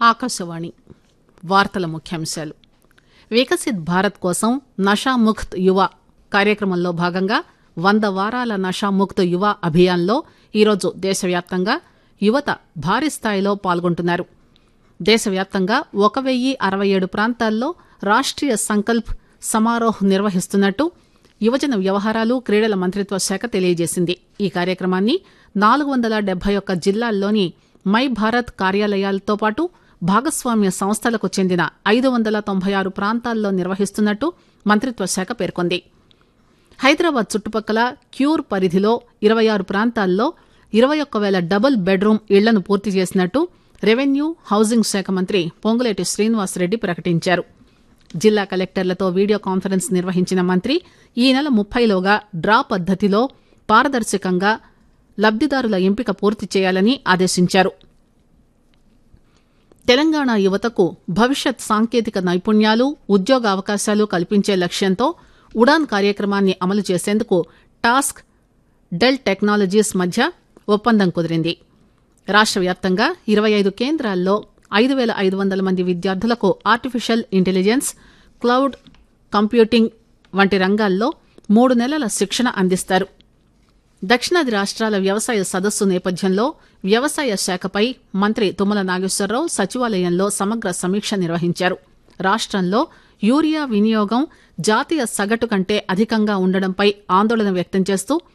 ఆకాశవాణి వార్తల ముఖ్యాంశాలు వికసిత్ భారత్ కోసం నషాముక్త్ యువ కార్యక్రమంలో భాగంగా వంద వారాల నషాముక్త్ యువ అభియాన్లో ఈరోజు దేశవ్యాప్తంగా యువత భారీ స్థాయిలో పాల్గొంటున్నారు దేశవ్యాప్తంగా ఒక వెయ్యి అరవై ఏడు ప్రాంతాల్లో రాష్ట్రీయ సంకల్ప్ సమారోహ్ నిర్వహిస్తున్నట్టు యువజన వ్యవహారాలు క్రీడల మంత్రిత్వ శాఖ తెలియజేసింది ఈ కార్యక్రమాన్ని నాలుగు వందల డెబ్బై ఒక్క జిల్లాల్లోని మై భారత్ కార్యాలయాలతో పాటు భాగస్వామ్య సంస్థలకు చెందిన ఐదు వందల తొంభై ఆరు ప్రాంతాల్లో నిర్వహిస్తున్నట్టు మంత్రిత్వ శాఖ పేర్కొంది హైదరాబాద్ చుట్టుపక్కల క్యూర్ పరిధిలో ఇరవై ఆరు ప్రాంతాల్లో ఇరవై ఒక్క వేల డబుల్ బెడ్రూమ్ ఇళ్లను పూర్తి చేసినట్టు రెవెన్యూ హౌసింగ్ శాఖ మంత్రి పొంగులేటి శ్రీనివాసరెడ్డి ప్రకటించారు జిల్లా కలెక్టర్లతో వీడియో కాన్ఫరెన్స్ నిర్వహించిన మంత్రి ఈ నెల ముప్పైలోగా డ్రా పద్దతిలో పారదర్శకంగా లబ్దిదారుల ఎంపిక పూర్తి చేయాలని ఆదేశించారు తెలంగాణ యువతకు భవిష్యత్ సాంకేతిక నైపుణ్యాలు ఉద్యోగ అవకాశాలు కల్పించే లక్ష్యంతో ఉడాన్ కార్యక్రమాన్ని అమలు చేసేందుకు టాస్క్ డెల్ టెక్నాలజీస్ మధ్య ఒప్పందం కుదిరింది రాష్ట్ర వ్యాప్తంగా ఇరవై ఐదు కేంద్రాల్లో ఐదు వేల ఐదు వందల మంది విద్యార్థులకు ఆర్టిఫిషియల్ ఇంటెలిజెన్స్ క్లౌడ్ కంప్యూటింగ్ వంటి రంగాల్లో మూడు నెలల శిక్షణ అందిస్తారు దక్షిణాది రాష్ట్రాల వ్యవసాయ సదస్సు నేపథ్యంలో వ్యవసాయ శాఖపై మంత్రి తుమ్మల నాగేశ్వరరావు సచివాలయంలో సమగ్ర సమీక్ష నిర్వహించారు రాష్టంలో యూరియా వినియోగం జాతీయ సగటు కంటే అధికంగా ఉండడంపై ఆందోళన వ్యక్తం చేస్తూ